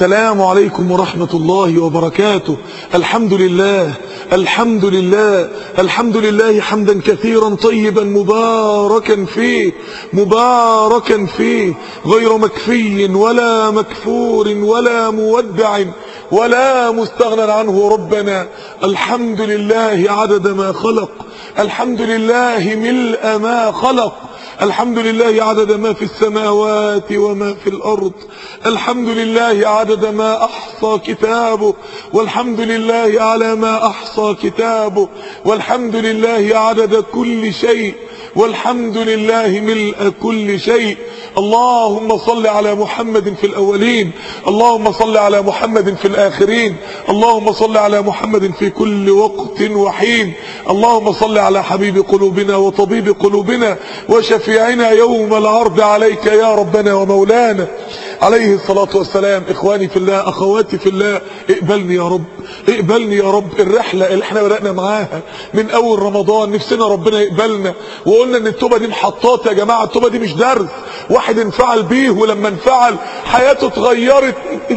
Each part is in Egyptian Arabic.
السلام عليكم ورحمة الله وبركاته الحمد لله الحمد لله الحمد لله حمدا كثيرا طيبا مباركا فيه مباركا فيه غير مكفي ولا مكفور ولا مودع ولا مستغنى عنه ربنا الحمد لله عدد ما خلق الحمد لله ملء ما خلق الحمد لله عدد ما في السماوات وما في الأرض الحمد لله عدد ما أحصى كتابه والحمد لله على ما أحصى كتابه والحمد لله عدد كل شيء والحمد لله ملء كل شيء اللهم صل على محمد في الأولين اللهم صل على محمد في الآخرين اللهم صل على محمد في كل وقت وحين اللهم صل على حبيب قلوبنا وطبيب قلوبنا وشفيعنا يوم العرض عليك يا ربنا ومولانا عليه الصلاة والسلام إخواني في الله أخواتي في الله اقبلني يا رب اقبلني يا رب الرحلة اللي احنا بدأنا معاها من أول رمضان نفسنا ربنا يقبلنا وقلنا ان التوبة دي محطات يا جماعة التوبة دي مش درس واحد انفعل بيه ولما انفعل حياته اتغيرت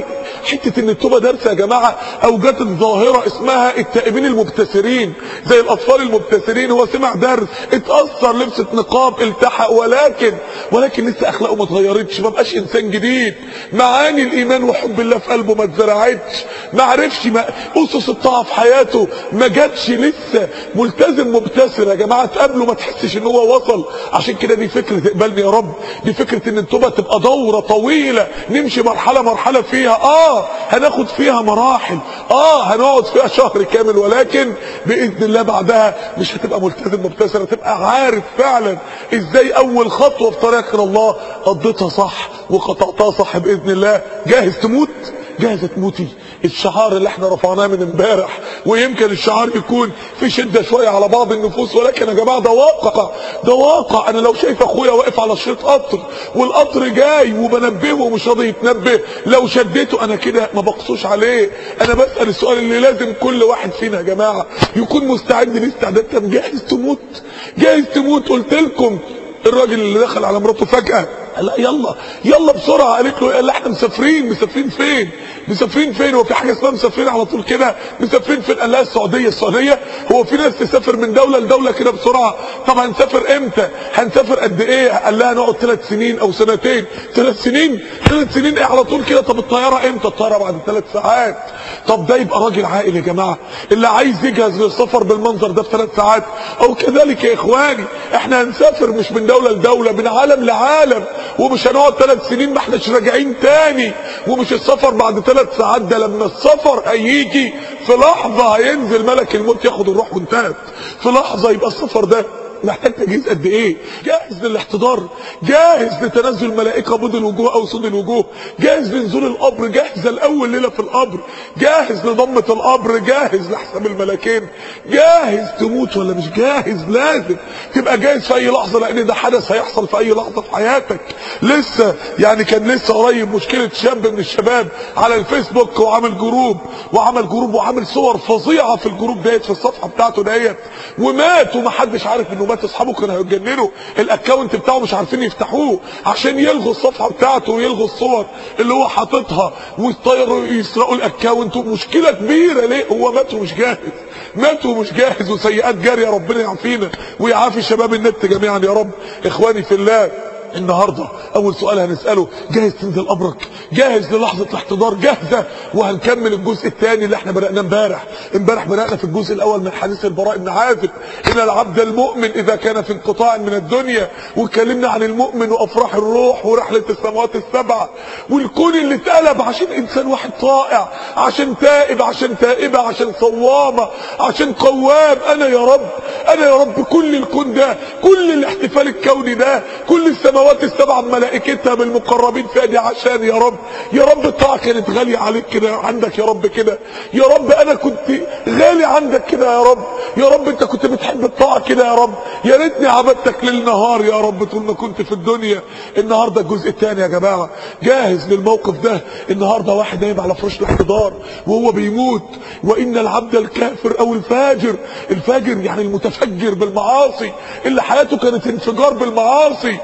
حتة ان التوبة درس يا جماعة اوجدت ظاهرة اسمها التائبين المبتسرين زي الاطفال المبتسرين هو سمع درس اتأثر لبسة نقاب التحق ولكن ولكن لسه اخلاقه ما اتغيرتش ما بقاش انسان جديد معاني الايمان وحب الله في قلبه ما اتزرعتش ما عرفش ما اسس الطاعة في حياته ما جاتش لسه ملتزم مبتسر يا جماعة تقابله ما تحسش ان هو وصل عشان كده دي فكرة اقبلني يا رب دي فكرة ان التوبة تبقى دورة طويلة نمشي مرحلة مرحلة فيها اه هناخد فيها مراحل اه هنقعد فيها شهر كامل ولكن باذن الله بعدها مش هتبقى ملتزم مبتسر هتبقى عارف فعلا ازاي اول خطوه في طريق الله قضيتها صح وقطعتها صح باذن الله جاهز تموت جاهزة تموتي الشعار اللي احنا رفعناه من امبارح ويمكن الشعار يكون في شدة شوية على بعض النفوس ولكن يا جماعة ده واقع ده واقع انا لو شايف اخويا واقف على شريط قطر والقطر جاي وبنبهه ومش راضي يتنبه لو شديته انا كده ما بقصوش عليه انا بسأل السؤال اللي لازم كل واحد فينا يا جماعة يكون مستعد لاستعداد طب جاهز تموت جاهز تموت قلت لكم الراجل اللي دخل على مراته فجأة قال لا يلا يلا بسرعة قالت له قال احنا مسافرين مسافرين فين مسافرين فين هو في حاجة اسمها مسافرين على طول كده مسافرين فين قال لها السعودية السعودية هو في ناس تسافر من دولة لدولة كده بسرعة طب هنسافر امتى هنسافر قد ايه قال لها نقعد ثلاث سنين او سنتين ثلاث سنين ثلاث سنين ايه على طول كده طب الطيارة امتى الطيارة بعد ثلاث ساعات طب ده يبقى راجل عاقل يا جماعة اللي عايز يجهز للسفر بالمنظر ده في ثلاث ساعات او كذلك يا اخواني احنا هنسافر مش من دولة لدولة من عالم لعالم ومش هنقعد ثلاث سنين ما احناش راجعين تاني ومش السفر بعد ثلاث ساعات ده لما السفر هيجي في لحظة هينزل ملك الموت ياخد الروح وانتهت في لحظة يبقى السفر ده محتاج تجهيز قد ايه جاهز للاحتضار جاهز لتنزل ملائكه بيض الوجوه او سود الوجوه جاهز لنزول القبر جاهز لاول ليله في القبر جاهز لضمه القبر جاهز لحساب الملكين جاهز تموت ولا مش جاهز لازم تبقى جاهز في اي لحظه لان ده حدث هيحصل في اي لحظه في حياتك لسه يعني كان لسه قريب مشكله شاب من الشباب على الفيسبوك وعامل جروب وعمل جروب وعامل صور فظيعه في الجروب ديت في الصفحه بتاعته ديت ومات ومحدش عارف انه مات اصحابه كانوا هيتجننوا الاكونت بتاعه مش عارفين يفتحوه عشان يلغوا الصفحه بتاعته ويلغوا الصور اللي هو حاططها ويطيروا يسرقوا الاكونت مشكله كبيره ليه هو مات ومش جاهز مات ومش جاهز وسيئات جاريه ربنا يعافينا ويعافي شباب النت جميعا يا رب اخواني في الله النهاردة اول سؤال هنسأله جاهز تنزل قبرك جاهز للحظة الاحتضار جاهزة وهنكمل الجزء الثاني اللي احنا بدأناه امبارح امبارح بدأنا في الجزء الاول من حديث البراء بن عازب ان العبد المؤمن اذا كان في انقطاع من الدنيا واتكلمنا عن المؤمن وافراح الروح ورحلة السماوات السبعة والكون اللي اتقلب عشان انسان واحد طائع عشان تائب عشان تائبة عشان صوامة عشان قوام انا يا رب انا يا رب كل الكون ده كل الاحتفال الكوني ده كل السماوات السماوات السبع ملائكتها بالمقربين فيها دي عشان يا رب يا رب الطاعة كانت غالية عليك كده عندك يا رب كده يا رب انا كنت غالي عندك كده يا رب يا رب انت كنت بتحب الطاعة كده يا رب يا ريتني عبدتك ليل نهار يا رب طول ما كنت في الدنيا النهارده الجزء الثاني يا جماعة جاهز للموقف ده النهارده واحد نايم على فراش الاحتضار وهو بيموت وان العبد الكافر او الفاجر الفاجر يعني المتفجر بالمعاصي اللي حياته كانت انفجار بالمعاصي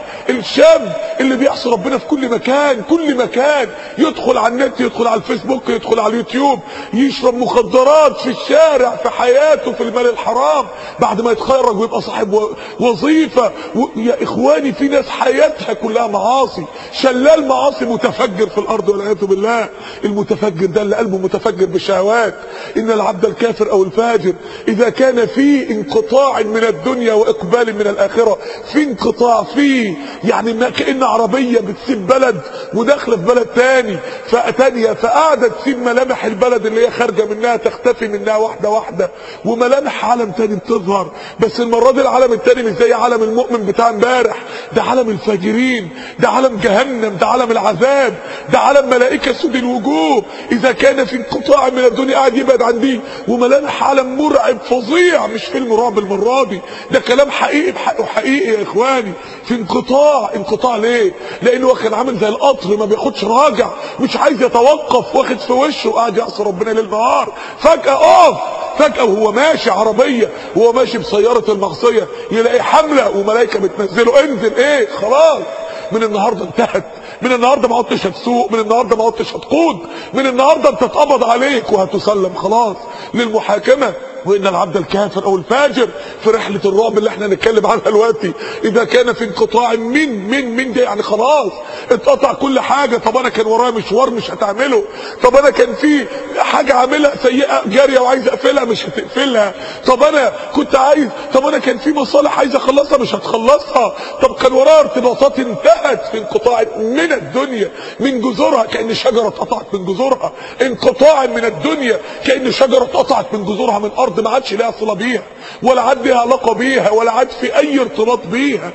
الشاب اللي بيعصي ربنا في كل مكان كل مكان يدخل على النت يدخل على الفيسبوك يدخل على اليوتيوب يشرب مخدرات في الشارع في حياته في المال الحرام بعد ما يتخرج ويبقى صاحب و- وظيفة و... يا اخواني في ناس حياتها كلها معاصي شلال معاصي متفجر في الارض والعياذ بالله المتفجر ده اللي قلبه متفجر بالشهوات ان العبد الكافر او الفاجر اذا كان في انقطاع من الدنيا واقبال من الاخره في انقطاع في يعني ما كان عربيه بتسيب بلد وداخله في بلد تاني فتانيه فقاعده تسيب ملامح البلد اللي هي خارجه منها تختفي منها واحده واحده وملامح عالم تاني بتظهر بس المره دي العالم التاني مش زي عالم المؤمن بتاع امبارح ده عالم الفاجرين ده عالم جهنم ده عالم العذاب ده عالم ملائكه سود الوجوه اذا كان في انقطاع من الدنيا قاعد يبعد عن دي وملامح عالم مرعب فظيع مش فيلم رعب المره دي ده كلام حقيقي بحقه حقيقي يا اخواني في انقطاع انقطاع ليه لانه هو كان عامل زي القطر ما بياخدش راجع مش عايز يتوقف واخد في وشه وقاعد يعصي ربنا ليل نهار فجاه اقف فجأة وهو ماشي عربية وهو ماشي بسيارة المعصية يلاقي حملة وملائكة بتنزله انزل ايه خلاص من النهاردة انتهت من النهاردة ما عدتش هتسوق من النهاردة ما عدتش هتقود من النهاردة انت اتقبض عليك وهتسلم خلاص للمحاكمة وان العبد الكافر او الفاجر في رحلة الرعب اللي احنا هنتكلم عنها دلوقتي اذا كان في انقطاع من من من ده يعني خلاص اتقطع كل حاجة طب انا كان ورايا مشوار مش هتعمله طب انا كان في حاجة عاملها سيئة جارية وعايز اقفلها مش هتقفلها طب انا كنت عايز طب انا كان في مصالح عايز اخلصها مش هتخلصها طب كان ورايا ارتباطات انتهت في انقطاع من الدنيا من جذورها كأن شجرة اتقطعت من جذورها انقطاع من الدنيا كأن شجرة اتقطعت من جذورها من ارض ما عادش لها صلة بيها ولا عاد لها علاقة بيها ولا عاد في اي ارتباط بيها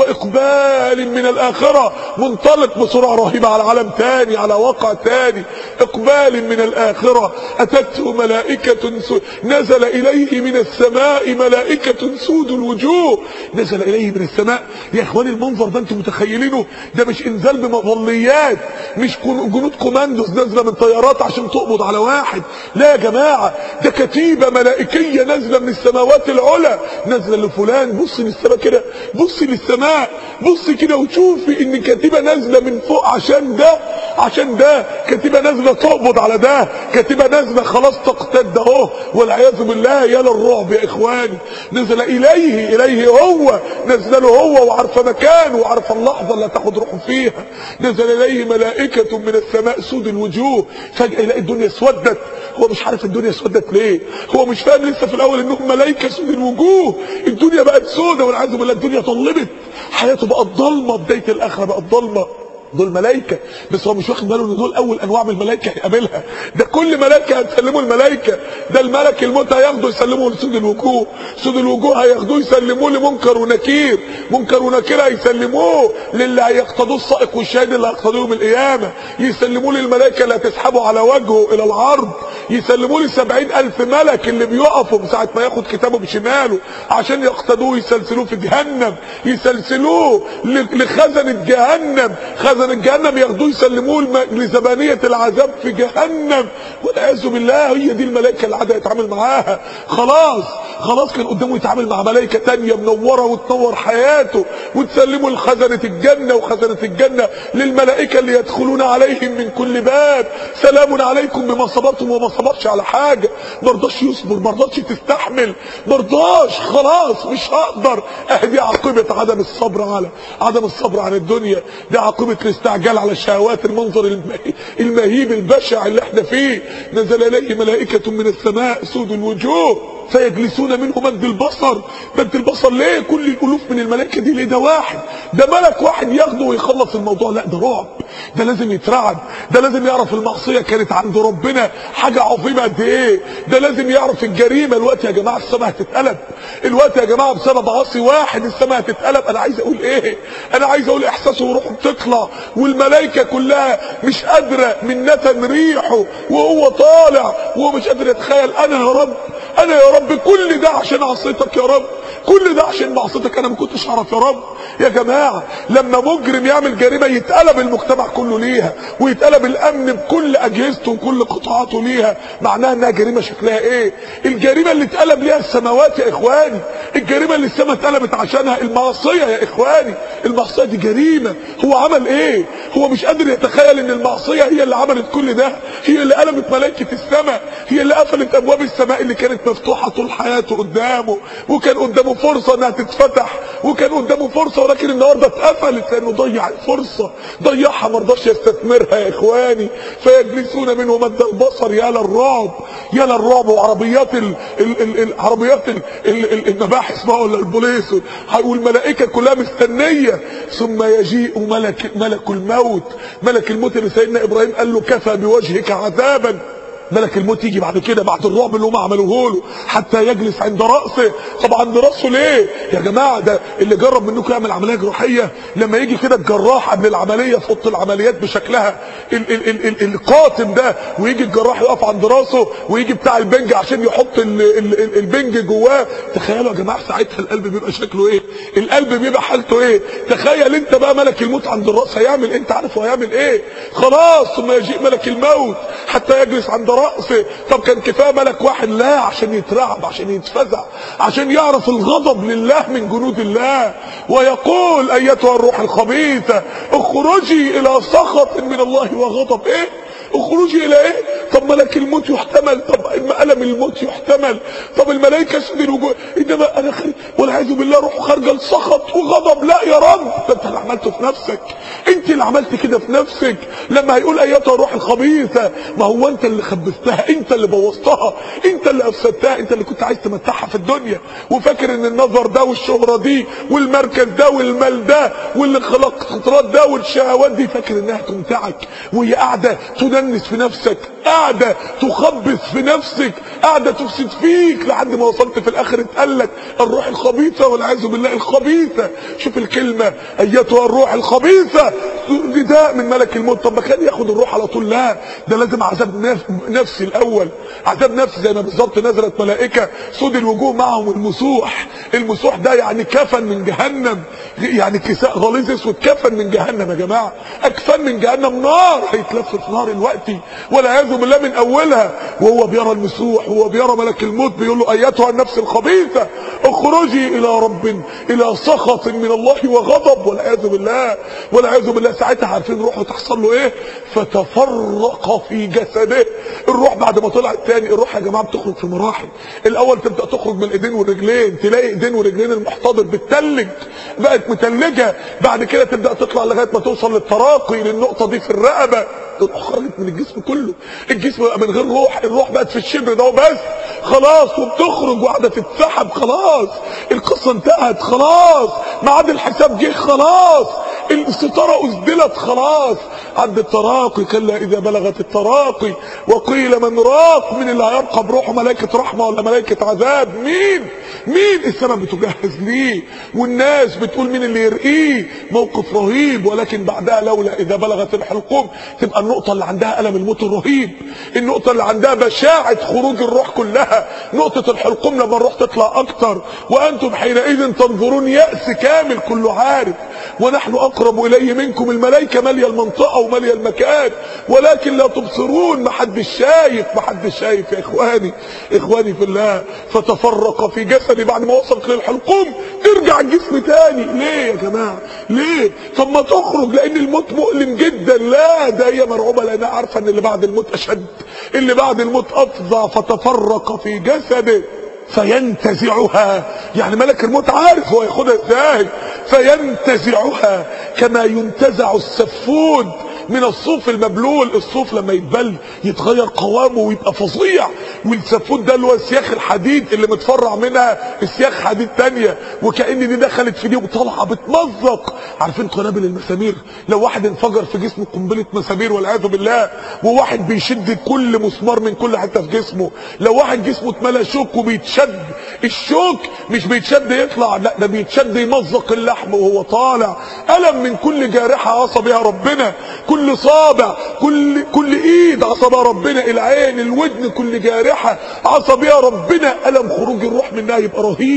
واقبال من الاخرة منطلق بسرعة رهيبة على عالم تاني على واقع تاني اقبال من الاخرة اتته ملائكة س- نزل اليه من السماء ملائكة سود الوجوه نزل اليه من السماء يا اخواني المنظر ده انتم متخيلينه ده مش انزال بمظليات مش كون- جنود كوماندوز نازله من طيارات عشان تقبض على واحد لا يا جماعه ده كتيبه ملائكيه نازله من السماوات العلى نازله لفلان بص للسماء كده بص للسماء بص كده وشوفي ان كتيبه نازله من فوق عشان ده عشان ده كتيبه نازله تقبض على ده كتيبه نازله خلاص تقتد اهو والعياذ بالله يا للرعب يا اخواني نزل اليه اليه هو نزل له هو وعارفه مكانه وعارفه اللحظه اللي هتاخد روحه فيها نزل اليه ملائكه من السماء سود الوجوه فجاه يلاقي الدنيا اسودت هو مش عارف الدنيا اسودت ليه هو مش فاهم لسه في الاول انهم ملائكه سود الوجوه الدنيا بقت سودة والعياذ بالله الدنيا ضلمت حياته بقت ضلمه بدايه الاخره بقت ضلمه دول ملائكة بس هو مش واخد باله ان دول اول انواع من الملائكة هيقابلها ده كل ملائكة هتسلموا الملائكة ده الملك الموت هياخده يسلمه لسود الوجوه سود الوجوه هياخدوه يسلموه لمنكر ونكير منكر ونكير هيسلموه للي هيقتضوه السائق والشاهد اللي هيقتضوه يوم القيامة يسلموه للملائكة اللي هتسحبه على وجهه الى العرض يسلموه لسبعين الف ملك اللي بيقفوا من ساعة ما ياخد كتابه بشماله عشان يقتدوه يسلسلوه في جهنم يسلسلوه ل- لخزنة جهنم خزنة جهنم ياخدوه يسلموه الم- لزبانية العذاب في جهنم والعياذ بالله هي دي الملائكة اللي عاد يتعامل معاها خلاص خلاص كان قدامه يتعامل مع ملائكة تانية منورة وتنور حياته وتسلمه لخزنة الجنة وخزنة الجنة للملائكة اللي يدخلون عليهم من كل باب سلام عليكم بما صبرتم وما صبرش على حاجة مرضاش يصبر مرضاش تستحمل مرضاش خلاص مش هقدر اهدي عاقبة عدم الصبر على عدم الصبر عن الدنيا دي عاقبة الاستعجال على الشهوات المنظر المهي- المهيب البشع اللي احنا فيه نزل اليه ملائكة من السماء سود الوجوه فيجلسون منه مد البصر مد البصر ليه كل الالوف من الملائكه دي ليه ده واحد ده ملك واحد ياخده ويخلص الموضوع لا ده رعب ده لازم يترعب ده لازم يعرف المعصيه كانت عند ربنا حاجه عظيمه قد ايه ده لازم يعرف الجريمه الوقت يا جماعه السماء هتتقلب الوقت يا جماعه بسبب عاصي واحد السماء هتتقلب انا عايز اقول ايه انا عايز اقول احساسه وروحه بتطلع والملائكه كلها مش قادره من نتن ريحه وهو طالع وهو مش قادر يتخيل انا يا رب انا يا رب كل ده عشان عصيتك يا رب كل ده عشان معصيتك انا ما كنتش اعرف يا رب يا جماعه لما مجرم يعمل جريمه يتقلب المجتمع كله ليها ويتقلب الامن بكل اجهزته وكل قطاعاته ليها معناها انها جريمه شكلها ايه الجريمه اللي اتقلب ليها السماوات يا اخواني الجريمه اللي السماء اتقلبت عشانها المعصيه يا اخواني المعصيه دي جريمه هو عمل ايه هو مش قادر يتخيل ان المعصيه هي اللي عملت كل ده هي اللي قلبت ملائكه السماء هي اللي قفلت ابواب السماء اللي كانت مفتوحه طول حياته قدامه وكان قدامه فرصه انها تتفتح وكان قدامه فرصه ولكن النهارده اتقفلت لانه ضيع الفرصه ضيعها ما رضاش يستثمرها يا اخواني فيجلسون منه مد البصر يا للرعب يا للرعب وعربيات ال ال ال ال عربيات ال ال ال المباحث بقى ولا البوليس والملائكه كلها مستنيه ثم يجيء ملك ملك الموت ملك الموت اللي سيدنا ابراهيم قال له كفى بوجهك عذابا ملك الموت يجي بعد كده بعد الرعب اللي هم عملوه له حتى يجلس عند راسه طب عند راسه ليه يا جماعه ده اللي جرب منكم يعمل عمليه جراحيه لما يجي كده الجراح قبل العمليه في اوضه العمليات بشكلها ال ال ال ال القاتم ده ويجي الجراح يقف عند راسه ويجي بتاع البنج عشان يحط ال ال ال البنج جواه تخيلوا يا جماعه ساعتها القلب بيبقى شكله ايه القلب بيبقى حالته ايه تخيل انت بقى ملك الموت عند الراس هيعمل انت عارف هو هيعمل ايه خلاص ثم يجيء ملك الموت حتى يجلس عند رأسه طب كان كفايه ملك واحد لا عشان يترعب عشان يتفزع عشان يعرف الغضب لله من جنود الله ويقول ايتها الروح الخبيثه اخرجي الى سخط من الله وغضب ايه اخرجي الى ايه طب ملك الموت يحتمل طب الم الموت يحتمل طب الملائكه سد الوجوه انما انا خارج والعياذ بالله روح خارجه لسخط وغضب لا يا رب ده انت اللي عملته في نفسك انت اللي عملت كده في نفسك لما هيقول ايتها الروح الخبيثه ما هو انت اللي خبثتها انت اللي بوظتها انت اللي افسدتها انت اللي كنت عايز تمتعها في الدنيا وفاكر ان النظر ده والشهره دي والمركز ده والمال ده والاختلاط ده والشهوات دي فاكر انها تمتعك وهي قاعده تدنس في نفسك قاعده تخبث في نفسك قاعده تفسد فيك لحد ما وصلت في الاخر اتقال لك الروح الخبيثه والعياذ بالله الخبيثه شوف الكلمه ايتها الروح الخبيثه نداء من ملك الموت طب ما كان ياخد الروح على طول لا ده لازم عذاب نفسي الاول عذاب نفسي زي ما بالظبط نزلت ملائكه سود الوجوه معهم المسوح المسوح ده يعني كفن من جهنم يعني كساء غليظ اسود كفن من جهنم يا جماعه اكفن من جهنم نار هيتلف في نار الوقت والعياذ بالله من اولها وهو بيرى المسوح وهو بيرى ملك الموت بيقول له ايتها النفس الخبيثه اخرجي الى رب الى سخط من الله وغضب والعياذ بالله والعياذ بالله ساعتها عارفين روحه تحصل له ايه فتفرق في جسده الروح بعد ما طلعت تاني الروح يا جماعه بتخرج في مراحل الاول تبدا تخرج من الايدين والرجلين تلاقي ايدين ورجلين المحتضر بتتلج بقت متلجه بعد كده تبدا تطلع لغايه ما توصل للتراقي للنقطه دي في الرقبه الروح خرجت من الجسم كله الجسم بقى من غير روح الروح بقت في الشبر ده وبس خلاص وبتخرج وقاعده تتسحب خلاص القصه انتهت خلاص ميعاد الحساب جه خلاص الستاره اسدلت خلاص عند التراقي كلا اذا بلغت التراقي وقيل من راق من اللي هيرقى بروحه ملائكه رحمه ولا ملائكه عذاب مين مين السماء بتجهز ليه والناس بتقول مين اللي يرقيه موقف رهيب ولكن بعدها لولا اذا بلغت الحلقوم تبقى النقطه اللي عندها الم الموت الرهيب النقطه اللي عندها بشاعه خروج الروح كلها نقطه الحلقوم لما الروح تطلع اكتر وانتم حينئذ تنظرون ياس كامل كله عارف ونحن اقرب اليه منكم الملائكه ماليه المنطقه وماليه المكان ولكن لا تبصرون محدش شايف محدش شايف يا اخواني اخواني في الله فتفرق في جسدي بعد ما وصلت للحلقوم ترجع الجسم تاني ليه يا جماعه ليه طب ما تخرج لان الموت مؤلم جدا لا ده هي مرعوبه لانها عارفه ان اللي بعد الموت اشد اللي بعد الموت افظع فتفرق في جسده فينتزعها يعني ملك الموت عارف هو ياخدها ازاي فينتزعها كما ينتزع السفود من الصوف المبلول الصوف لما يتبل يتغير قوامه ويبقى فظيع والسفود ده اللي هو السياخ الحديد اللي متفرع منها السياخ حديد تانية وكأن دي دخلت في دي وطالعه بتمزق عارفين قنابل المسامير لو واحد انفجر في جسمه قنبله مسامير والعياذ بالله وواحد بيشد كل مسمار من كل حته في جسمه لو واحد جسمه اتملى شوك وبيتشد الشوك مش بيتشد يطلع لا ده بيتشد يمزق اللحم وهو طالع ألم من كل جارحة عصى بها ربنا كل صابع كل كل ايد عصى بها ربنا العين الودن كل جارحة عصى بها ربنا ألم خروج الروح منها يبقى رهيب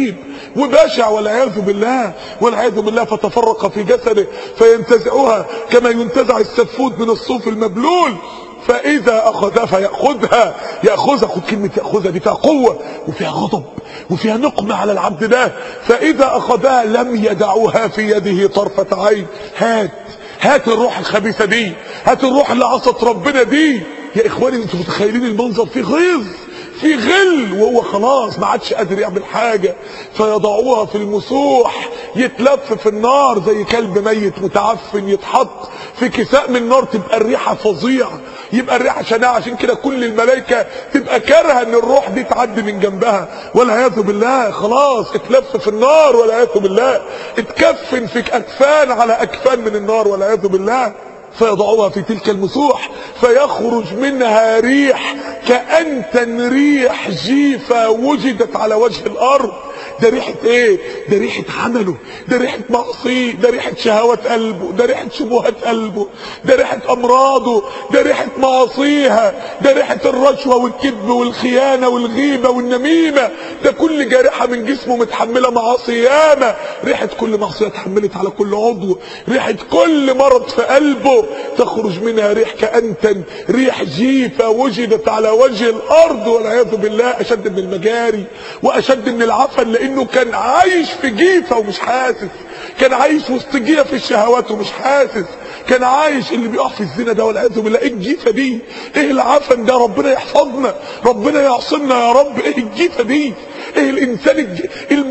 وبشع والعياذ بالله والعياذ بالله فتفرق في جسده فينتزعها كما ينتزع السفود من الصوف المبلول فاذا اخذها فياخذها ياخذها خد كلمه ياخذها دي فيها قوه وفيها غضب وفيها نقمه على العبد ده فاذا اخذها لم يدعوها في يده طرفه عين هات هات الروح الخبيثه دي هات الروح اللي عصت ربنا دي يا اخواني انتوا متخيلين المنظر فيه غيظ في غل وهو خلاص ما عادش قادر يعمل حاجة فيضعوها في المسوح يتلف في النار زي كلب ميت متعفن يتحط في كساء من نار تبقى الريحة فظيعة يبقى الريحة شناعة عشان كده كل الملائكة تبقى كارهة ان الروح دي تعدي من جنبها والعياذ بالله خلاص اتلف في النار والعياذ بالله اتكفن في اكفان على اكفان من النار والعياذ بالله فيضعوها في تلك المسوح فيخرج منها ريح كأنتن ريح جيفة وجدت على وجه الأرض ده ريحة ايه ده ريحة عمله ده ريحة معصيه ده ريحة شهوات قلبه ده ريحة شبهات قلبه ده ريحة امراضه ده ريحة معاصيها ده ريحة الرشوة والكذب والخيانة والغيبة والنميمة ده كل جارحة من جسمه متحملة معاصي ياما ريحة كل معصية اتحملت على كل عضو ريحة كل مرض في قلبه تخرج منها ريح كأنتن ريح جيفة وجدت على وجه الارض والعياذ بالله اشد من المجاري واشد من العفن لانه كان عايش في جيفة ومش حاسس كان عايش وسط جيفة في الشهوات ومش حاسس كان عايش اللي بيقع في الزنا ده والعياذ بالله ايه الجيفة دي ايه العفن ده ربنا يحفظنا ربنا يعصمنا يا رب ايه الجيفة دي ايه الانسان الج...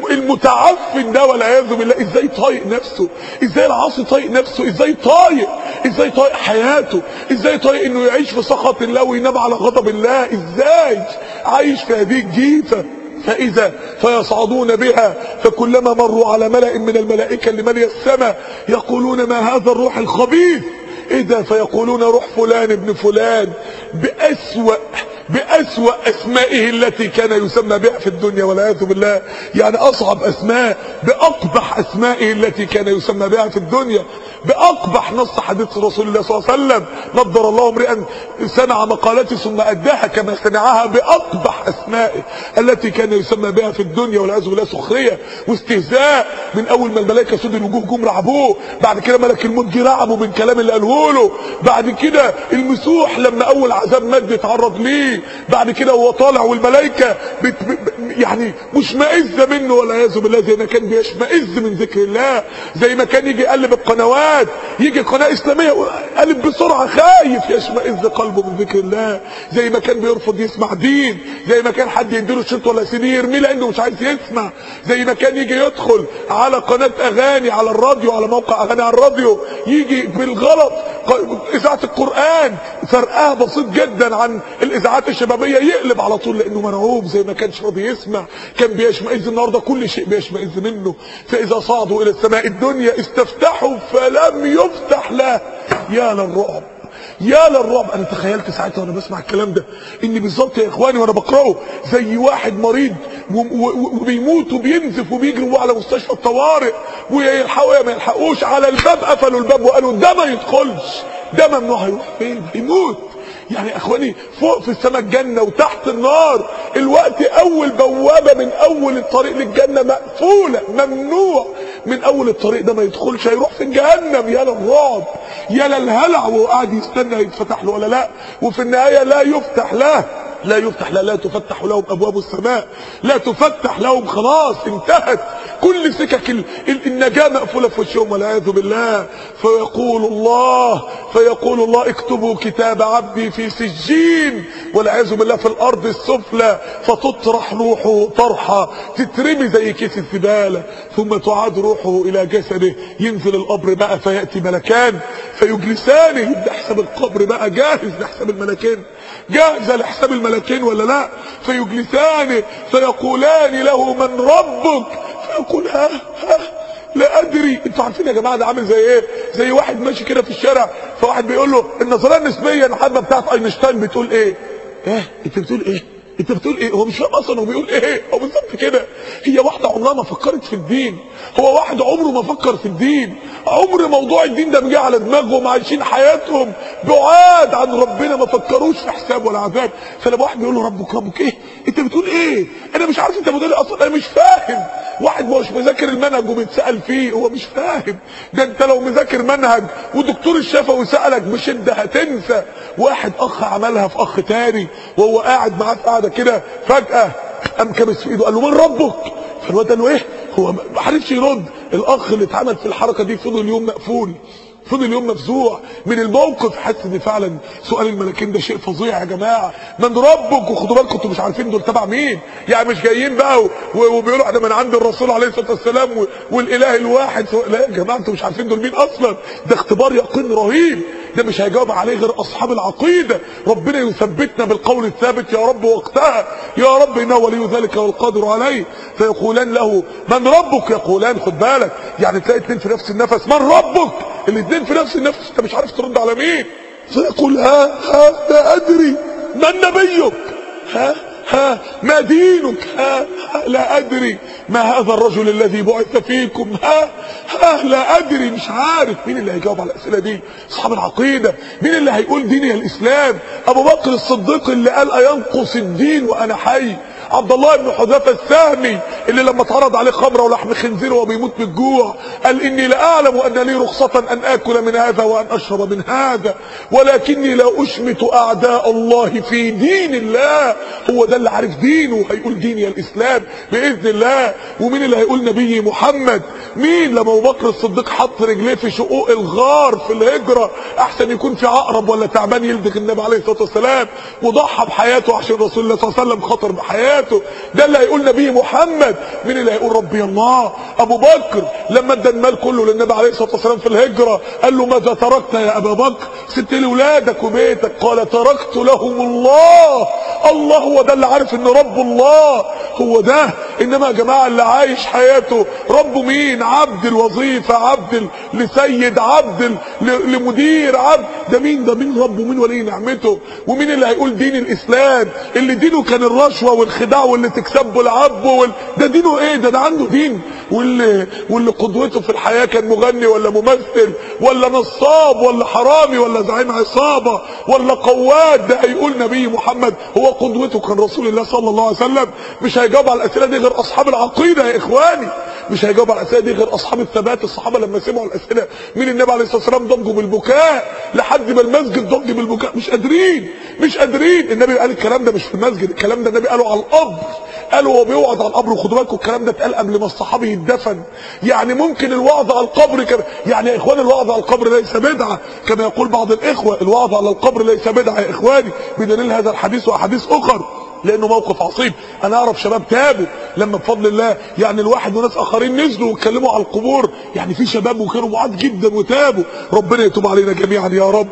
المتعفن ده والعياذ بالله ازاي طايق نفسه ازاي العاصي طايق نفسه ازاي طايق ازاي طايق حياته ازاي طايق انه يعيش في سخط الله وينام على غضب الله ازاي عايش في هذه الجيفه فإذا فيصعدون بها فكلما مروا على ملأ من الملائكة اللي ملي السماء يقولون ما هذا الروح الخبيث إذا فيقولون روح فلان ابن فلان بأسوأ بأسوأ أسمائه التي كان يسمى بها في الدنيا والعياذ بالله يعني أصعب أسماء بأقبح أسمائه التي كان يسمى بها في الدنيا بأقبح نص حديث رسول الله صلى الله عليه وسلم نضر الله امرئا سمع مقالتي ثم أداها كما سمعها بأقبح أسمائه التي كان يسمى بها في الدنيا والعياذ بالله سخرية واستهزاء من أول ما الملائكة سود الوجوه جم رعبوه بعد كده ملك الموت جه رعبه من كلام اللي قاله له بعد كده المسوح لما أول عذاب مادي اتعرض ليه بعد كده وهو طالع والملائكة بت يعني مشمئزة منه والعياذ بالله زي ما كان بيشمئز من ذكر الله زي ما كان يجي يقلب القنوات يجي قناة إسلامية قلب بسرعة خايف يشمئز قلبه من ذكر الله زي ما كان بيرفض يسمع دين زي ما كان حد يديله شرط ولا سيدي يرميه لأنه مش عايز يسمع زي ما كان يجي يدخل على قناة أغاني على الراديو على موقع أغاني على الراديو يجي بالغلط إذاعة القرآن فرقها بسيط جدا عن الإذاعات الشبابية يقلب على طول لأنه مرعوب زي ما كانش راضي يسمع كان بيشمئز النهاردة كل شيء بيشمئز منه فإذا صعدوا إلى السماء الدنيا استفتحوا فلم يفتح له يا للرعب يا للرعب انا تخيلت ساعتها وانا بسمع الكلام ده ان بالظبط يا اخواني وانا بقراه زي واحد مريض وبيموت وبينزف وبيجري على مستشفى الطوارئ ويلحقوا يا ما يلحقوش على الباب قفلوا الباب وقالوا ده ما يدخلش ده ممنوع هيروح فين بيموت يعني اخواني فوق في السماء الجنة وتحت النار الوقت اول بوابة من اول الطريق للجنة مقفولة ممنوع من اول الطريق ده ما يدخلش هيروح في جهنم يا للرعب يا للهلع وهو قاعد يستنى يتفتح له ولا لا وفي النهاية لا يفتح له لا يفتح لا لا تفتح لهم ابواب السماء لا تفتح لهم خلاص انتهت كل سكك النجاة مقفولة في وشهم والعياذ بالله فيقول الله فيقول الله اكتبوا كتاب عبدي في سجين والعياذ بالله في الارض السفلى فتطرح روحه طرحة تترمي زي كيس الزبالة ثم تعاد روحه الى جسده ينزل القبر بقى فيأتي ملكان فيجلسانه يبدأ حساب القبر بقى جاهز لحساب الملكين جاهزة لحساب الملكين ولا لا فيجلسانه فيقولان له من ربك فيقول ها ها لا ادري انتوا عارفين يا جماعه ده عامل زي ايه زي واحد ماشي كده في الشارع فواحد بيقول له النظريه النسبيه المحاسبه بتاعت اينشتاين بتقول ايه ايه انت بتقول ايه انت بتقول ايه هو مش فاهم اصلا هو بيقول ايه هو بالظبط كده هي واحده عمرها ما فكرت في الدين هو واحد عمره ما فكر في الدين عمر موضوع الدين ده مجي على دماغهم عايشين حياتهم بعاد عن ربنا ما فكروش في حساب ولا عذاب فلما واحد بيقول له ربك ربك ايه انت بتقول ايه انا مش عارف انت مدير اصلا انا مش فاهم واحد مش مذاكر المنهج وبيتسال فيه هو مش فاهم ده انت لو مذاكر منهج ودكتور الشفوي سالك بشده هتنسى واحد اخ عملها في اخ تاني وهو قاعد معاه في قاعده كده فجاه قام كابس في ايده قال له من ربك فالواد قال له ايه هو ما عرفش يرد الاخ اللي اتعمل في الحركه دي فضل يوم مقفول فضل يوم مفزوع من الموقف حاسس ان فعلا سؤال الملكين ده شيء فظيع يا جماعه من ربك وخدوا بالكم انتوا مش عارفين دول تبع مين يعني مش جايين بقى و- وبيقولوا احنا من عند الرسول عليه الصلاه والسلام و- والاله الواحد لا يا جماعه انتوا مش عارفين دول مين اصلا ده اختبار يقين رهيب ده مش هيجاوب عليه غير اصحاب العقيده ربنا يثبتنا بالقول الثابت يا رب وقتها يا رب انه ولي ذلك والقادر عليه فيقولان له من ربك يقولان خد بالك يعني تلاقي اتنين في نفس النفس من ربك الاثنين في نفس النفس انت مش عارف ترد على مين فيقول ها ها لا ادري من نبيك ها ها ما دينك ها, ها لا ادري ما هذا الرجل الذي بعث فيكم ها ها لا ادري مش عارف مين اللي هيجاوب على الاسئله دي اصحاب العقيده مين اللي هيقول ديني الاسلام ابو بكر الصديق اللي قال اينقص الدين وانا حي عبد الله بن حذافه السهمي اللي لما اتعرض عليه خمره ولحم خنزير وهو بيموت من الجوع قال اني لاعلم ان لي رخصه ان اكل من هذا وان اشرب من هذا ولكني لا اشمت اعداء الله في دين الله هو ده اللي عارف دينه هيقول ديني الاسلام باذن الله ومين اللي هيقول نبي محمد مين لما ابو بكر الصديق حط رجليه في شقوق الغار في الهجره احسن يكون في عقرب ولا تعبان يلدغ النبي عليه الصلاه والسلام وضحى بحياته عشان رسول الله صلى الله عليه وسلم خطر بحياته ده اللي هيقول نبي محمد مين اللي هيقول ربي الله ابو بكر لما ادى المال كله للنبي عليه الصلاه والسلام في الهجره قال له ماذا تركت يا ابا بكر سبت لي ولادك وبيتك قال تركت لهم الله الله هو ده اللي عارف ان رب الله هو ده انما يا جماعه اللي عايش حياته ربه مين عبد الوظيفه عبد لسيد عبد ل- لمدير عبد ده مين ده مين ربه مين ولي نعمته ومين اللي هيقول دين الاسلام اللي دينه كان الرشوه والخداع واللي تكسبه العب وال... ده دينه ايه ده ده عنده دين واللي واللي قدوته في الحياه كان مغني ولا ممثل ولا نصاب ولا حرامي ولا زعيم عصابه ولا قواد ده هيقول نبي محمد هو قدوته كان رسول الله صلى الله عليه وسلم مش هيجاوب على الاسئله دي غير اصحاب العقيده يا اخواني مش هيجاوب على الاسئله دي غير اصحاب الثبات الصحابه لما سمعوا الاسئله من النبي عليه الصلاه والسلام ضجوا بالبكاء لحد ما المسجد ضج بالبكاء مش قادرين مش قادرين النبي قال الكلام ده مش في المسجد الكلام ده النبي قاله على القبر قالوا هو بيوعظ على القبر وخدوا بالكم الكلام ده اتقال قبل ما الصحابي يتدفن يعني ممكن الوعظ على القبر كم... يعني يا اخوان الوعظ على القبر ليس بدعه كما يقول بعض الاخوه الوعظ على القبر ليس بدعه يا اخواني بدليل هذا الحديث واحاديث اخر لانه موقف عصيب انا اعرف شباب تابوا لما بفضل الله يعني الواحد وناس اخرين نزلوا واتكلموا على القبور يعني في شباب وكانوا بعاد جدا وتابوا ربنا يتوب علينا جميعا يا رب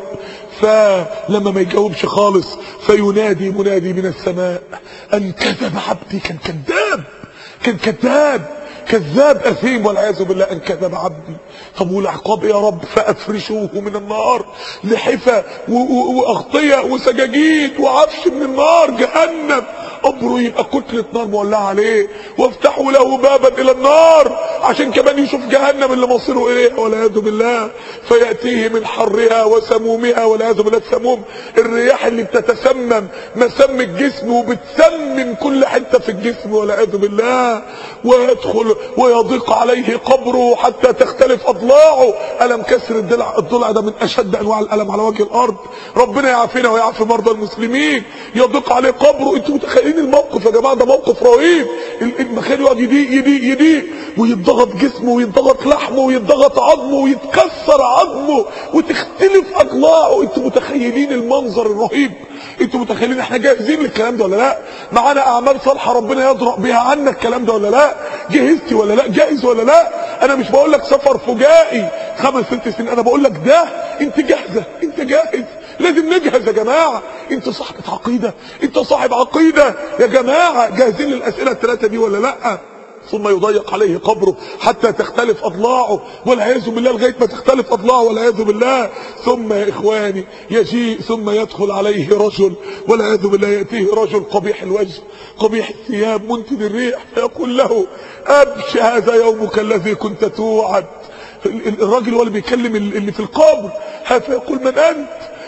فلما ما يجاوبش خالص فينادي منادي من السماء ان كذب عبدي كان كذاب كان كذاب كذاب اثيم والعياذ بالله ان كذب عبدي طب والعقاب إيه يا رب فافرشوه من النار لحفة و- و- واغطيه وسجاجيد وعفش من النار جهنم قبره يبقى كتلة نار مولعة عليه وافتحوا له بابا الى النار عشان كمان يشوف جهنم اللي مصيره اليها والعياذ بالله فيأتيه من حرها وسمومها والعياذ بالله السموم الرياح اللي بتتسمم مسام الجسم وبتسمم كل حتة في الجسم والعياذ بالله ويدخل ويضيق عليه قبره حتى تختلف اضلاعه ألم كسر الضلع الضلع ده من اشد انواع الالم على وجه الارض ربنا يعافينا ويعافي مرضى المسلمين يضيق عليه قبره انتوا متخيلين الموقف يا جماعه ده موقف رهيب ال- المخيل يقعد يضيق يضيق يضيق ويتضغط جسمه ويتضغط لحمه ويتضغط عظمه ويتكسر عظمه وتختلف اضلاعه انتوا متخيلين المنظر الرهيب انتوا متخيلين احنا جاهزين للكلام ده ولا لا معانا اعمال صالحه ربنا يضرأ بيها عنا الكلام ده ولا لا جهزتي ولا لا جاهز ولا لا انا مش بقول لك سفر فجائي خمس ست سنين انا بقول لك ده انت جاهزه انت جاهز لازم نجهز يا جماعه انت صاحبة عقيده انت صاحب عقيده يا جماعه جاهزين للاسئله الثلاثه دي ولا لا ثم يضيق عليه قبره حتى تختلف اضلاعه والعياذ بالله لغايه ما تختلف اضلاعه والعياذ بالله ثم يا اخواني يجيء ثم يدخل عليه رجل والعياذ بالله ياتيه رجل قبيح الوجه قبيح الثياب منتن الريح فيقول له ابش هذا يومك الذي كنت توعد ال- ال- الراجل هو اللي بيكلم ال- اللي في القبر فيقول من انت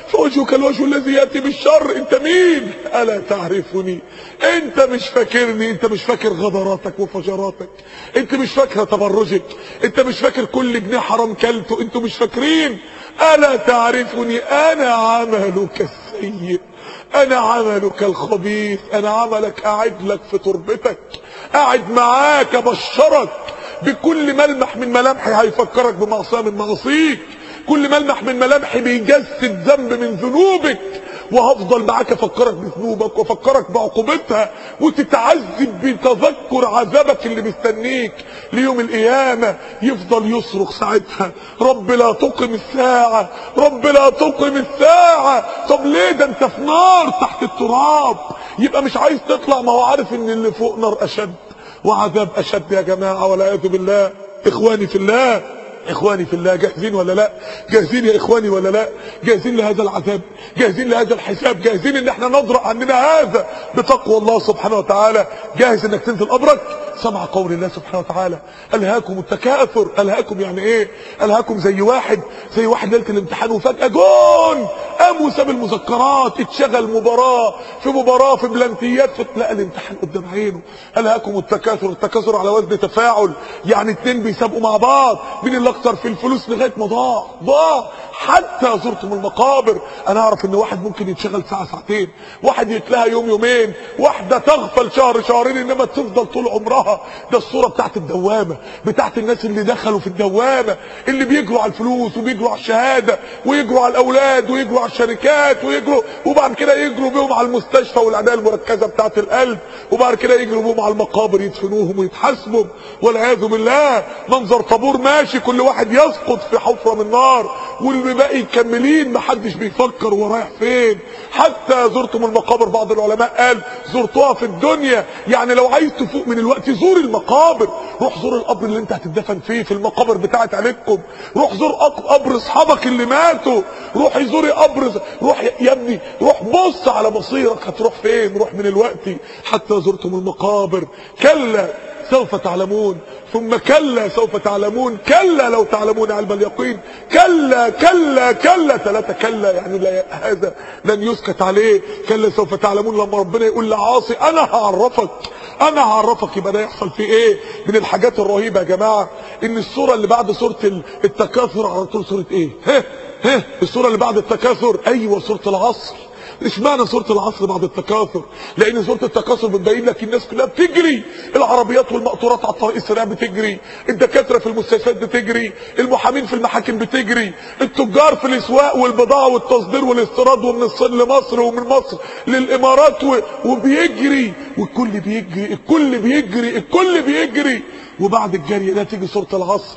فوجهك الوجه الذي ياتي بالشر انت مين الا تعرفني انت مش فاكرني انت مش فاكر غدراتك وفجراتك انت مش فاكر تبرجك انت مش فاكر كل جنيه حرام كلته انتوا مش فاكرين الا تعرفني انا عملك السيء انا عملك الخبيث انا عملك قاعد لك في تربتك قاعد معاك ابشرك بكل ملمح من ملامحي هيفكرك بمعصيه من معاصيك كل ملمح من ملامحي بيجسد ذنب من ذنوبك وهفضل معاك افكرك بذنوبك وافكرك بعقوبتها وتتعذب بتذكر عذابك اللي مستنيك ليوم القيامة يفضل يصرخ ساعتها رب لا تقم الساعة رب لا تقم الساعة طب ليه ده انت في نار تحت التراب يبقى مش عايز تطلع ما هو عارف ان اللي فوق نار اشد وعذاب اشد يا جماعة والعياذ بالله اخواني في الله اخواني في الله جاهزين ولا لا جاهزين يا اخواني ولا لا جاهزين لهذا العذاب جاهزين لهذا الحساب جاهزين ان احنا نضرع عننا هذا بتقوى الله سبحانه وتعالى جاهز انك تنزل قبرك سمع قول الله سبحانه وتعالى الهاكم التكاثر الهاكم يعني ايه الهاكم زي واحد زي واحد ليله الامتحان وفجاه جون قام وساب المذكرات اتشغل مباراه في مباراه في بلانتيات فتلاقى الامتحان قدام عينه الهاكم التكاثر التكاثر على وزن تفاعل يعني اتنين بيسابقوا مع بعض مين اللي اكتر في الفلوس لغايه ما ضاع ضاع حتى زرتم المقابر انا اعرف ان واحد ممكن يتشغل ساعه ساعتين واحد يتلهى يوم يومين واحده تغفل شهر شهرين انما تفضل طول عمرها ده الصوره بتاعت الدوامه بتاعت الناس اللي دخلوا في الدوامه اللي بيجروا على الفلوس وبيجروا على الشهاده ويجروا على الاولاد ويجروا على الشركات ويجروا وبعد كده يجروا بيهم على المستشفى والعنايه المركزه بتاعت القلب وبعد كده يجروا بيهم على المقابر يدفنوهم ويتحاسبوا والعياذ بالله منظر طابور ماشي كل واحد يسقط في حفره من نار والباقي مكملين محدش بيفكر هو رايح فين حتى زرتم المقابر بعض العلماء قال زرتوها في الدنيا يعني لو عايز تفوق من الوقت زور المقابر روح زور القبر اللي انت هتدفن فيه في المقابر بتاعت عيلتكم روح زور قبر اصحابك اللي ماتوا روح زور قبر روح يا ابني روح بص على مصيرك هتروح فين روح من الوقت حتى زرتم المقابر كلا سوف تعلمون ثم كلا سوف تعلمون كلا لو تعلمون علم اليقين كلا كلا كلا ثلاثة كلا يعني لا هذا لن يسكت عليه كلا سوف تعلمون لما ربنا يقول لعاصي انا هعرفك انا هعرفك يبقى ده يحصل فيه ايه من الحاجات الرهيبة يا جماعة ان السورة اللي بعد سورة التكاثر على طول سورة ايه ها ها السورة اللي بعد التكاثر ايوه سورة العصر اشمعنى سورة العصر بعد التكاثر لان سورة التكاثر بتبين لك الناس كلها بتجري العربيات والمقطورات على الطريق السريع بتجري الدكاترة في المستشفيات بتجري المحامين في المحاكم بتجري التجار في الاسواق والبضاعة والتصدير والاستيراد ومن الصين لمصر ومن مصر للامارات و... وبيجري والكل بيجري الكل بيجري الكل بيجري وبعد الجري ده تيجي سورة العصر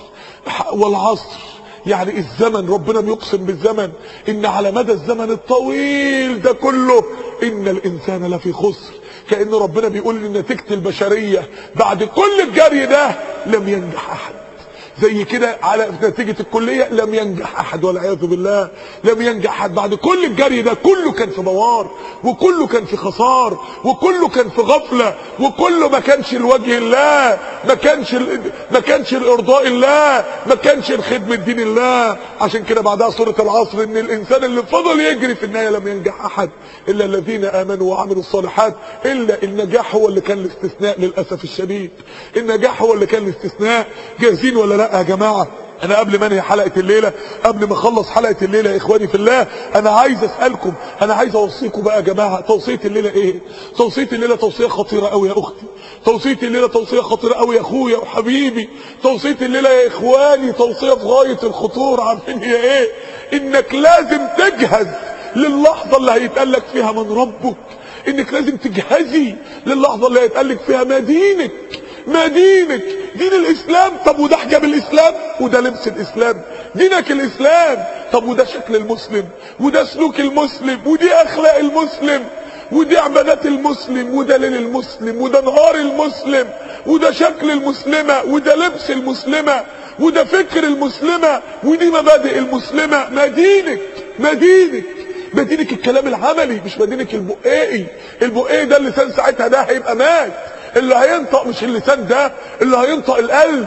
والعصر يعني الزمن ربنا بيقسم بالزمن ان على مدى الزمن الطويل ده كله ان الانسان لفي خسر كأن ربنا بيقول ان نتيجة البشرية بعد كل الجري ده لم ينجح احد زي كده على نتيجة الكلية لم ينجح احد والعياذ بالله لم ينجح احد بعد كل الجري ده كله كان في بوار وكله كان في خسار وكله كان في غفلة وكله ما كانش لوجه الله ما كانش ما كانش لارضاء الله ما كانش لخدمة دين الله عشان كده بعدها سورة العصر ان الانسان اللي فضل يجري في النهاية لم ينجح احد الا الذين امنوا وعملوا الصالحات الا النجاح هو اللي كان الاستثناء للاسف الشديد النجاح هو اللي كان الاستثناء جاهزين ولا لا يا جماعة انا قبل ما انهي حلقة الليلة قبل ما اخلص حلقة الليلة يا اخواني في الله انا عايز اسألكم انا عايز اوصيكم بقى يا جماعة توصية الليلة ايه توصية الليلة توصية خطيرة قوي يا اختي توصية الليلة توصية خطيرة قوي يا اخويا وحبيبي توصية الليلة يا اخواني توصية في غاية الخطورة عارفين هي ايه انك لازم تجهز للحظة اللي هيتقال لك فيها من ربك انك لازم تجهزي للحظة اللي هيتقال لك فيها ما دينك ما دينك دين الاسلام طب وده حجاب الاسلام وده لبس الاسلام دينك الاسلام طب وده شكل المسلم وده سلوك المسلم ودي اخلاق المسلم ودي عبادات المسلم وده ليل المسلم وده نهار المسلم وده شكل المسلمة وده لبس المسلمة وده فكر المسلمة ودي مبادئ المسلمة ما دينك ما دينك مدينك الكلام العملي مش مدينك البقائي البقائي ده اللسان ساعتها ده هيبقى مات اللي هينطق مش اللسان ده اللي هينطق القلب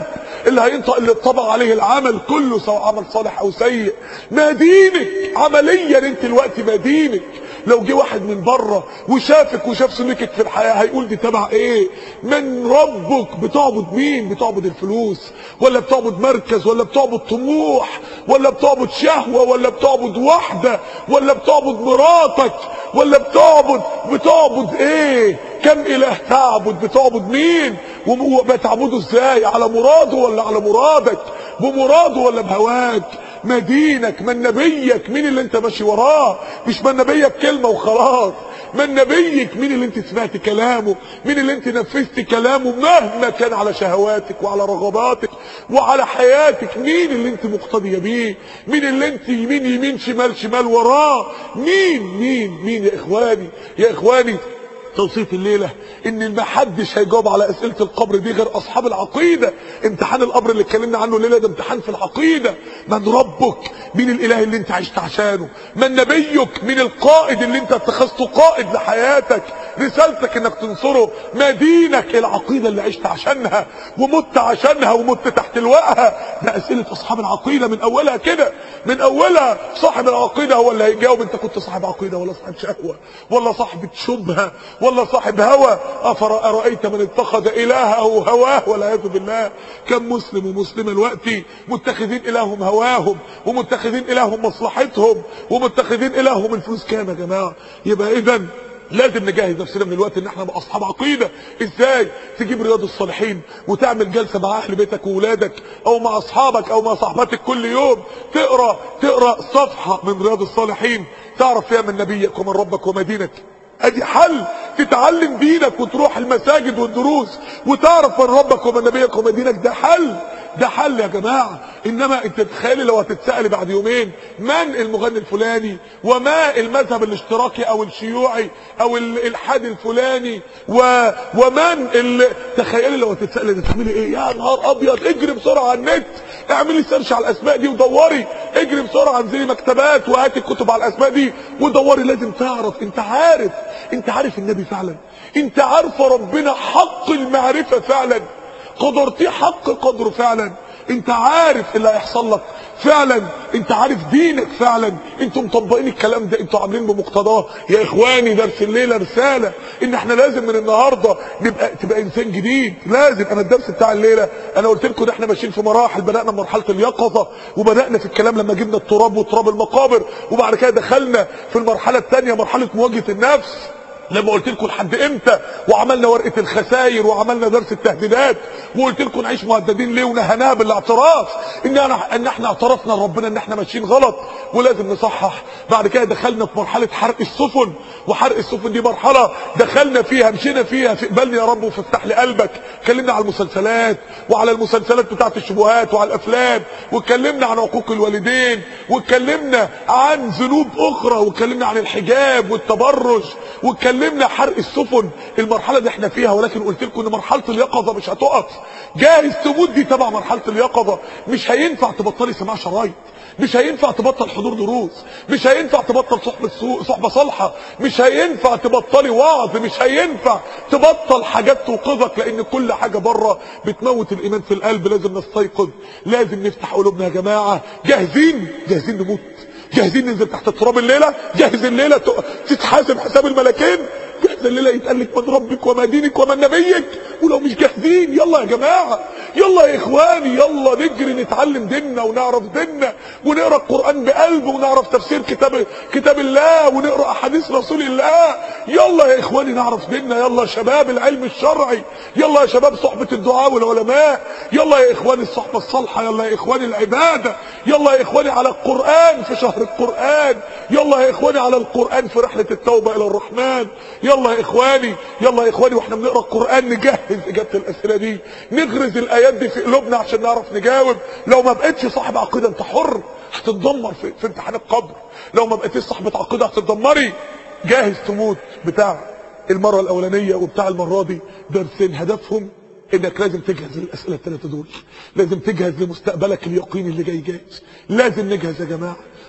اللي هينطق اللي اتطبع عليه العمل كله سواء عمل صالح او سيء ما دينك عمليا انت الوقت ما دينك لو جه واحد من بره وشافك وشاف سلوكك في الحياه هيقول دي تبع ايه من ربك بتعبد مين بتعبد الفلوس ولا بتعبد مركز ولا بتعبد طموح ولا بتعبد شهوه ولا بتعبد وحده ولا بتعبد مراتك ولا بتعبد بتعبد ايه كم اله تعبد بتعبد مين وبتعبده ازاي على مراده ولا على مرادك بمراده ولا بهواك ما دينك من نبيك مين اللي انت ماشي وراه مش من نبيك كلمة وخلاص من نبيك مين اللي انت سمعت كلامه مين اللي انت نفذت كلامه مهما كان على شهواتك وعلى رغباتك وعلى حياتك مين اللي انت مقتدية بيه مين اللي انت يمين يمين شمال شمال وراه مين مين مين يا اخواني يا اخواني توصيف الليلة ان ما حدش هيجاوب على اسئلة القبر دي غير اصحاب العقيدة امتحان القبر اللي اتكلمنا عنه الليلة ده امتحان في العقيدة من ربك مين الاله اللي انت عشت عشانه من نبيك مين القائد اللي انت اتخذته قائد لحياتك رسالتك انك تنصره ما دينك العقيدة اللي عشت عشانها ومت عشانها ومت تحت لواءها ده اسئلة اصحاب العقيدة من اولها كده من اولها صاحب العقيدة هو اللي هيجاوب انت كنت صاحب عقيدة ولا صاحب شهوة ولا صاحب شبهة ولا صاحب هوى أفرأيت من اتخذ إلهه هواه والعياذ بالله كم مسلم ومسلمة الوقت متخذين إلههم هواهم ومتخذين إلههم مصلحتهم ومتخذين إلههم الفلوس كام يا جماعة يبقى إذا لازم نجهز نفسنا من الوقت ان احنا نبقى اصحاب عقيده ازاي تجيب رياض الصالحين وتعمل جلسه مع اهل بيتك واولادك او مع اصحابك او مع صاحباتك كل يوم تقرا تقرا صفحه من رياض الصالحين تعرف فيها من نبيك ومن ربك وما دينك ادي حل تتعلم دينك وتروح المساجد والدروس وتعرف من ربك ومن نبيك ومن دينك ده حل ده حل يا جماعة انما انت تتخيلي لو هتتسألي بعد يومين من المغني الفلاني وما المذهب الاشتراكي او الشيوعي او الالحاد الفلاني و... ومن ال... تخيلي لو هتتسألي ده تعملي ايه يا نهار ابيض اجري بسرعة على النت اعملي سيرش على الاسماء دي ودوري اجري بسرعة انزلي مكتبات وهاتي الكتب على الاسماء دي ودوري لازم تعرف انت عارف انت عارف النبي فعلا انت عارفه ربنا حق المعرفة فعلا قدرتيه حق قدره فعلا انت عارف اللي هيحصل لك فعلا انت عارف دينك فعلا انتوا مطبقين الكلام ده انتوا عاملين بمقتضاه يا اخواني درس الليله رساله ان احنا لازم من النهارده نبقى تبقى انسان جديد لازم انا الدرس بتاع الليله انا قلت لكم ان احنا ماشيين في مراحل بدانا بمرحله اليقظه وبدانا في الكلام لما جبنا التراب وتراب المقابر وبعد كده دخلنا في المرحله الثانيه مرحله مواجهه النفس لما قلت لكم لحد امتى وعملنا ورقه الخسائر وعملنا درس التهديدات وقلت لكم نعيش مهددين ليه ونهناها بالاعتراف ان انا ان احنا اعترفنا لربنا ان احنا ماشيين غلط ولازم نصحح بعد كده دخلنا في مرحله حرق السفن وحرق السفن دي مرحله دخلنا فيها مشينا فيها في قبلني يا رب وفتح لي قلبك اتكلمنا على المسلسلات وعلى المسلسلات بتاعت الشبهات وعلى الافلام واتكلمنا عن عقوق الوالدين واتكلمنا عن ذنوب اخرى واتكلمنا عن الحجاب والتبرج واتكلمنا حرق السفن المرحله اللي احنا فيها ولكن قلت لكم ان مرحله اليقظه مش هتقف جاهز تموت دي تبع مرحله اليقظه مش هينفع تبطلي سماع شرايط مش هينفع تبطل حضور دروس مش هينفع تبطل صحبة سوء صحبة صالحة مش هينفع تبطلي وعظ مش هينفع تبطل حاجات توقظك لان كل حاجة بره بتموت الايمان في القلب لازم نستيقظ لازم نفتح قلوبنا يا جماعة جاهزين جاهزين نموت جاهزين ننزل تحت التراب الليلة جاهز الليلة تتحاسب حساب الملكين جاهز الليلة يتقال لك من ربك وما دينك ومن نبيك ولو مش جاهزين يلا يا جماعة يلا يا اخواني يلا نجري نتعلم ديننا ونعرف ديننا ونقرا القرآن بقلب ونعرف تفسير كتاب كتاب الله ونقرا احاديث رسول الله يلا يا اخواني نعرف ديننا يلا يا شباب العلم الشرعي يلا يا شباب صحبة الدعاء والعلماء يلا يا اخواني الصحبة الصالحة يلا يا اخواني العبادة يلا يا اخواني على القرآن في شهر القرآن يلا يا اخواني على القرآن في رحلة التوبة الى الرحمن يلا يا اخواني يلا يا اخواني واحنا بنقرا القرآن نجهز اجابة الاسئلة دي نغرز الايات دي في قلوبنا عشان نعرف نجاوب لو ما بقتش صاحب عقيدة انت حر هتتدمر في, في امتحان القبر لو ما بقيتش صاحبة عقيدة هتتدمري جاهز تموت بتاع المرة الاولانية وبتاع المرة دي درسين هدفهم انك لازم تجهز للاسئله الثلاثه دول لازم تجهز لمستقبلك اليقيني اللي جاي جاهز لازم نجهز يا جماعه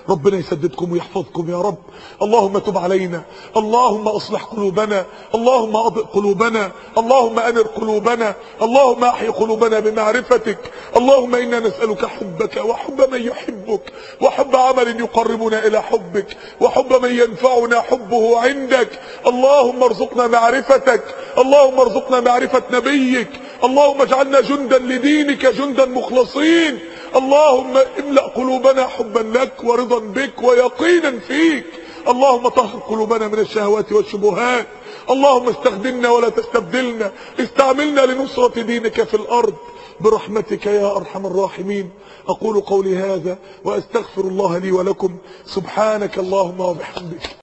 ربنا يسددكم ويحفظكم يا رب اللهم تب علينا اللهم اصلح قلوبنا اللهم اضئ قلوبنا اللهم انر قلوبنا اللهم احي قلوبنا بمعرفتك اللهم انا نسالك حبك وحب من يحبك وحب عمل يقربنا الى حبك وحب من ينفعنا حبه عندك اللهم ارزقنا معرفتك اللهم ارزقنا معرفه نبيك اللهم اجعلنا جندا لدينك جندا مخلصين اللهم املأ قلوبنا حبا لك ورضا بك ويقينا فيك اللهم طهر قلوبنا من الشهوات والشبهات اللهم استخدمنا ولا تستبدلنا استعملنا لنصرة دينك في الأرض برحمتك يا أرحم الراحمين أقول قولي هذا وأستغفر الله لي ولكم سبحانك اللهم وبحمدك